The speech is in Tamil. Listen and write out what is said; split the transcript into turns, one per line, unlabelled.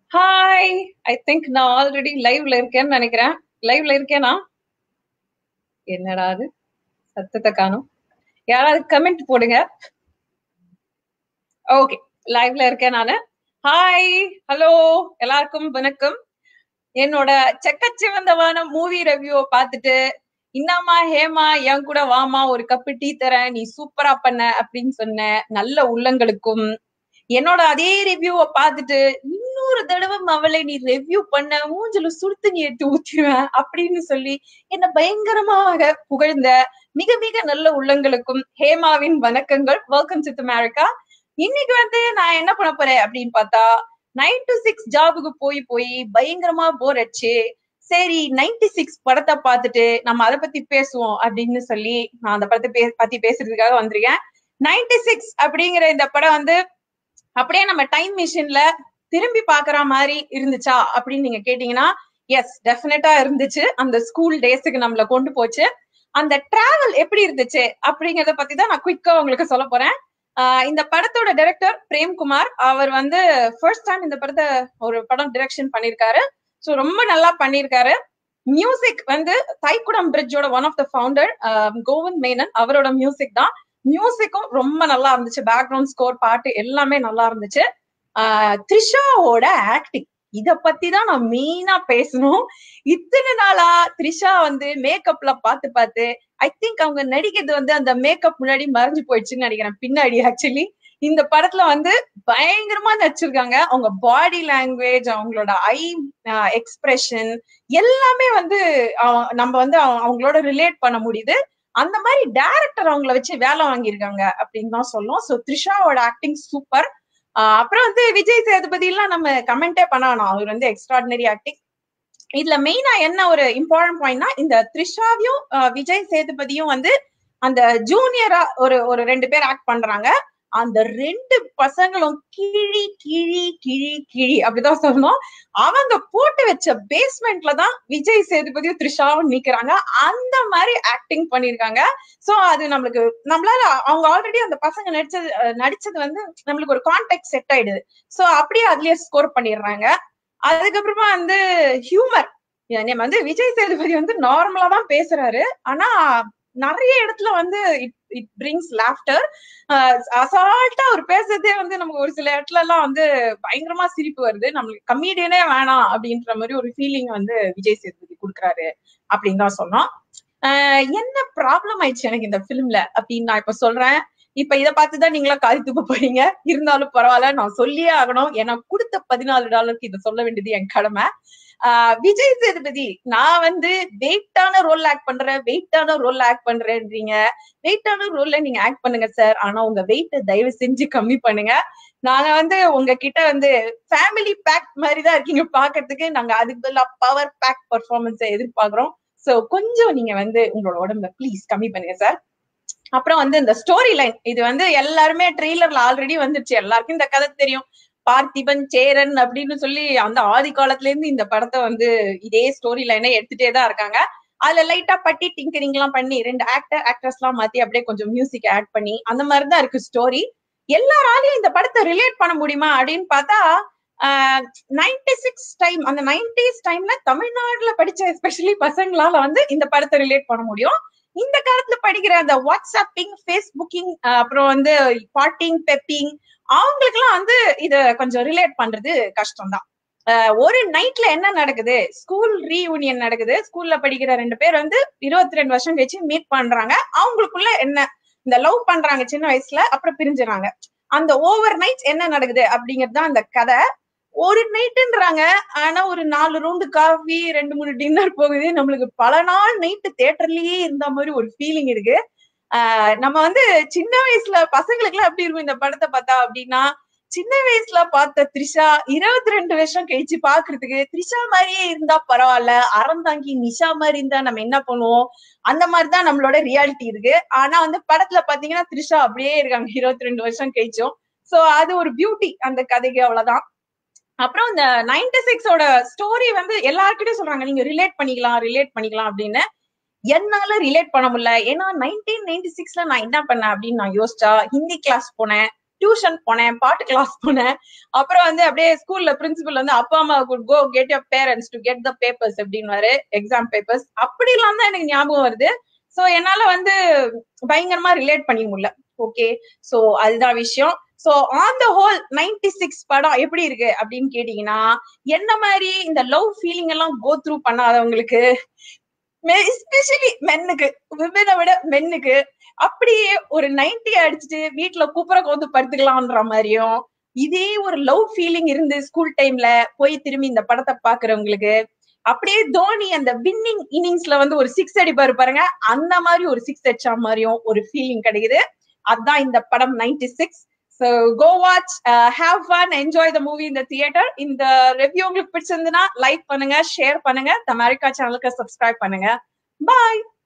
ஹாய் ஐ திங்க் நான் ஆல்ரெடி லைவ்ல இருக்கேன்னு நினைக்கிறேன் லைவ்ல இருக்கேனா என்னடா அது சத்தத்தை காணும் யாராவது கமெண்ட் போடுங்க ஓகே லைவ்ல இருக்கேன் நானு ஹாய் ஹலோ எல்லாருக்கும் வணக்கம் என்னோட செக்கச்சிவந்தவான மூவி ரிவ்யூ பார்த்துட்டு இன்னாமா ஹேமா என் கூட வாமா ஒரு கப்பு டீ தரேன் நீ சூப்பரா பண்ண அப்படின்னு சொன்ன நல்ல உள்ளங்களுக்கும் என்னோட அதே ரிவ்யூவை பார்த்துட்டு இன்னொரு தடவை அவளை நீ ரிவ்யூ பண்ண மூஞ்சில சுடுத்து நீ எடுத்து ஊத்திடுவேன் அப்படின்னு சொல்லி என்ன பயங்கரமாக புகழ்ந்த மிக மிக நல்ல உள்ளங்களுக்கும் ஹேமாவின் வணக்கங்கள் வெல்கம் சித் அமெரிக்கா இன்னைக்கு வந்து நான் என்ன பண்ண போறேன் அப்படின்னு பார்த்தா நைன் டு சிக்ஸ் ஜாபுக்கு போய் போய் பயங்கரமா போர் அடிச்சு சரி நைன்டி சிக்ஸ் படத்தை பார்த்துட்டு நம்ம அதை பத்தி பேசுவோம் அப்படின்னு சொல்லி நான் அந்த படத்தை பே பத்தி பேசுறதுக்காக வந்திருக்கேன் நைன்டி சிக்ஸ் அப்படிங்கிற இந்த படம் வந்து அப்படியே நம்ம டைம் மிஷின்ல திரும்பி பாக்குற மாதிரி இருந்துச்சா அப்படின்னு நீங்க கேட்டீங்கன்னா எஸ் டெஃபினட்டா இருந்துச்சு அந்த ஸ்கூல் டேஸுக்கு நம்மள கொண்டு போச்சு அந்த டிராவல் எப்படி இருந்துச்சு அப்படிங்கறத பத்தி தான் நான் குயிக்கா உங்களுக்கு சொல்ல போறேன் இந்த படத்தோட டைரக்டர் பிரேம்குமார் அவர் வந்து ஃபர்ஸ்ட் டைம் இந்த படத்தை ஒரு படம் டிரெக்ஷன் பண்ணிருக்காரு ஸோ ரொம்ப நல்லா பண்ணிருக்காரு மியூசிக் வந்து தைக்குடம் பிரிட்ஜோட one of the founder Govind Menon அவரோட மியூசிக் தான் மியூசிக்கும் ரொம்ப நல்லா இருந்துச்சு பேக்ரவுண்ட் ஸ்கோர் பாட்டு எல்லாமே நல்லா இருந்துச்சு த்ரிஷாவோட ஆக்டிங் இத பத்தி தான் நான் மெயினா பேசணும் இத்தனை நாளா த்ரிஷா வந்து மேக்கப்ல பார்த்து பார்த்து ஐ திங்க் அவங்க நடிக்கிறது வந்து அந்த மேக்கப் முன்னாடி மறைஞ்சு போயிடுச்சுன்னு நினைக்கிறேன் பின்னாடி ஆக்சுவலி இந்த படத்துல வந்து பயங்கரமா நடிச்சிருக்காங்க அவங்க பாடி லாங்குவேஜ் அவங்களோட ஐ எக்ஸ்பிரஷன் எல்லாமே வந்து நம்ம வந்து அவங்களோட ரிலேட் பண்ண முடியுது அந்த மாதிரி டேரக்டர் அவங்கள வச்சு வேலை வாங்கியிருக்காங்க அப்படின்னு தான் சொல்லும் ஸோ த்ரிஷாவோட ஆக்டிங் சூப்பர் அப்புறம் வந்து விஜய் சேதுபதி எல்லாம் நம்ம கமெண்டே பண்ண வேணாம் அவர் வந்து எக்ஸ்ட்ராடினரி ஆக்டிங் இதுல மெயினா என்ன ஒரு இம்பார்ட்டன்ட் பாயிண்ட்னா இந்த த்ரிஷாவையும் விஜய் சேதுபதியும் வந்து அந்த ஜூனியரா ஒரு ஒரு ரெண்டு பேர் ஆக்ட் பண்றாங்க அந்த ரெண்டு பசங்களும் கிழி கிழி கிழி கிழி அப்படிதான் சொல்லணும் அவங்க போட்டு வச்ச பேஸ்மெண்ட்ல தான் விஜய் சேதுபதியும் த்ரிஷாவும் நிக்கிறாங்க அந்த மாதிரி ஆக்டிங் பண்ணிருக்காங்க சோ அது நம்மளுக்கு நம்மளால அவங்க ஆல்ரெடி அந்த பசங்க நடிச்சது நடிச்சது வந்து நம்மளுக்கு ஒரு கான்டெக்ட் செட் ஆயிடுது சோ அப்படியே அதுலயே ஸ்கோர் பண்ணிடுறாங்க அதுக்கப்புறமா வந்து ஹியூமர் நம்ம வந்து விஜய் சேதுபதி வந்து நார்மலா தான் பேசுறாரு ஆனா நிறைய இடத்துல வந்து இட் இட் பிரிங்ஸ் லாஃப்டர் அசால்ட்டா அவர் பேசுறதே வந்து நமக்கு ஒரு சில இடத்துல எல்லாம் வந்து பயங்கரமா சிரிப்பு வருது நம்மளுக்கு கமீடியனே வேணாம் அப்படின்ற மாதிரி ஒரு ஃபீலிங் வந்து விஜய் சேதுபதி கொடுக்குறாரு அப்படின்னு தான் சொன்னோம் என்ன ப்ராப்ளம் ஆயிடுச்சு எனக்கு இந்த பிலிம்ல அப்படின்னு நான் இப்ப சொல்றேன் இப்ப இதை பார்த்துதான் நீங்களா காதி தூக்க போறீங்க இருந்தாலும் பரவாயில்ல நான் சொல்லியே ஆகணும் எனக்கு கொடுத்த பதினாலு டாலருக்கு இதை சொல்ல வேண்டியது என் கடமை விஜய் சேதுபதி நான் வந்து வெயிட்டான ரோல் ஆக்ட் பண்றேன் வெயிட்டான ரோல் ஆக்ட் பண்றேன்றீங்க வெயிட்டான ரோல்ல நீங்க ஆக்ட் பண்ணுங்க சார் ஆனா உங்க வெயிட்ட தயவு செஞ்சு கம்மி பண்ணுங்க நாங்க வந்து உங்ககிட்ட வந்து ஃபேமிலி பேக் மாதிரி தான் இருக்கீங்க பாக்குறதுக்கு நாங்க அதுக்கு பதிலாக பவர் பேக் பர்ஃபார்மன்ஸை எதிர்பார்க்கிறோம் சோ கொஞ்சம் நீங்க வந்து உங்களோட உடம்ப ப்ளீஸ் கம்மி பண்ணுங்க சார் அப்புறம் வந்து இந்த ஸ்டோரி லைன் இது வந்து எல்லாருமே ட்ரெய்லர்ல ஆல்ரெடி வந்துருச்சு எல்லாருக்கும் இந்த கதை தெரியும் பார்த்திபன் சேரன் அப்படின்னு சொல்லி அந்த ஆதி காலத்துல இருந்து இந்த படத்தை வந்து இதே ஸ்டோரி லைனை எடுத்துட்டே தான் இருக்காங்க அதுல லைட்டா பட்டி டிங்கரிங் எல்லாம் பண்ணி ரெண்டு ஆக்டர் ஆக்ட்ரஸ் எல்லாம் மாத்தி அப்படியே கொஞ்சம் மியூசிக் ஆட் பண்ணி அந்த மாதிரிதான் இருக்கு ஸ்டோரி எல்லாராலையும் இந்த படத்தை ரிலேட் பண்ண முடியுமா அப்படின்னு பார்த்தா நைன்டி சிக்ஸ் டைம் அந்த நைன்டிஸ் டைம்ல தமிழ்நாடுல படிச்ச எஸ்பெஷலி பசங்களால வந்து இந்த படத்தை ரிலேட் பண்ண முடியும் இந்த காலத்துல படிக்கிற அந்த வாட்ஸ்அப்பிங் ஃபேஸ்புக்கிங் அப்புறம் வந்து பாட்டிங் பெப்பிங் அவங்களுக்கு எல்லாம் வந்து இத கொஞ்சம் ரிலேட் பண்றது கஷ்டம் தான் ஒரு நைட்ல என்ன நடக்குது ஸ்கூல் ரீயூனியன் நடக்குது ஸ்கூல்ல படிக்கிற ரெண்டு பேர் வந்து இருபத்தி ரெண்டு வருஷம் கழிச்சு மீட் பண்றாங்க அவங்களுக்குள்ள என்ன இந்த லவ் பண்றாங்க சின்ன வயசுல அப்புறம் பிரிஞ்சுறாங்க அந்த ஓவர் நைட் என்ன நடக்குது அப்படிங்கிறது தான் அந்த கதை ஒரு நைட்டுன்றாங்க ஆனா ஒரு நாலு ரவுண்டு காஃபி ரெண்டு மூணு டின்னர் போகுது நம்மளுக்கு பல நாள் நைட்டு தேட்டர்லயே இருந்த மாதிரி ஒரு ஃபீலிங் இருக்கு ஆஹ் நம்ம வந்து சின்ன வயசுல பசங்களுக்கு எல்லாம் எப்படி இருக்கும் இந்த படத்தை பார்த்தா அப்படின்னா சின்ன வயசுல பார்த்த த்ரிஷா இருபத்தி ரெண்டு வருஷம் கழிச்சு பாக்குறதுக்கு த்ரிஷா மாதிரியே இருந்தா பரவாயில்ல அறந்தாங்கி நிஷா மாதிரி இருந்தா நம்ம என்ன பண்ணுவோம் அந்த மாதிரிதான் நம்மளோட ரியாலிட்டி இருக்கு ஆனா வந்து படத்துல பாத்தீங்கன்னா த்ரிஷா அப்படியே இருக்காங்க இருபத்தி ரெண்டு வருஷம் கழிச்சும் சோ அது ஒரு பியூட்டி அந்த கதைக்கு அவ்வளவுதான் அப்புறம் இந்த நைன்டி சிக்ஸோட ஸ்டோரி வந்து எல்லாருக்கிட்டையும் சொல்றாங்க நீங்க ரிலேட் பண்ணிக்கலாம் ரிலேட் பண்ணிக்கலாம் அப்படின்னு என்னால ரிலேட் பண்ண முடியல ஏன்னா நைன்டீன் நைன்டி சிக்ஸ்ல நான் என்ன பண்ணேன் அப்படின்னு நான் யோசிச்சா ஹிந்தி கிளாஸ் போனேன் டியூஷன் போனேன் பாட்டு கிளாஸ் போனேன் அப்புறம் வந்து அப்படியே ஸ்கூல்ல பிரின்சிபல் வந்து அப்பா அம்மா good go get your parents to get the papers அப்படின்னு எக்ஸாம் பேப்பர்ஸ் அப்படி எல்லாம் தான் எனக்கு ஞாபகம் வருது சோ என்னால வந்து பயங்கரமா ரிலேட் பண்ணி முடியல ஓகே சோ அதுதான் விஷயம் so on the whole ninety six படம் எப்படி இருக்கு அப்படின்னு கேட்டீங்கன்னா என்ன மாதிரி இந்த லவ் ஃபீலிங் எல்லாம் கோ த்ரூ பண்ணாதவங்களுக்கு எஸ்பெஷலி மென்னுக்கு விமனை விட மென்னுக்கு அப்படியே ஒரு நைன்டி அடிச்சுட்டு வீட்டுல குப்புற கோந்து படுத்துக்கலாம்ன்ற மாதிரியும் இதே ஒரு லவ் ஃபீலிங் இருந்து ஸ்கூல் டைம்ல போய் திரும்பி இந்த படத்தை பாக்குறவங்களுக்கு அப்படியே தோனி அந்த வின்னிங் இன்னிங்ஸ்ல வந்து ஒரு சிக்ஸ் அடிப்பாரு பாருங்க அந்த மாதிரி ஒரு சிக்ஸ் அடிச்சா மாதிரியும் ஒரு ஃபீலிங் கிடைக்குது அதுதான் இந்த படம் ninety six so go watch have fun enjoy the movie இந்த தியேட்டர் இந்த ரிவ்யூ உங்களுக்கு பிடிச்சிருந்துன்னா லைக் பண்ணுங்க ஷேர் பண்ணுங்க த அமெரிக்கா சேனலுக்கு சப்ஸ்கிரைப் பண்ணுங்க பாய்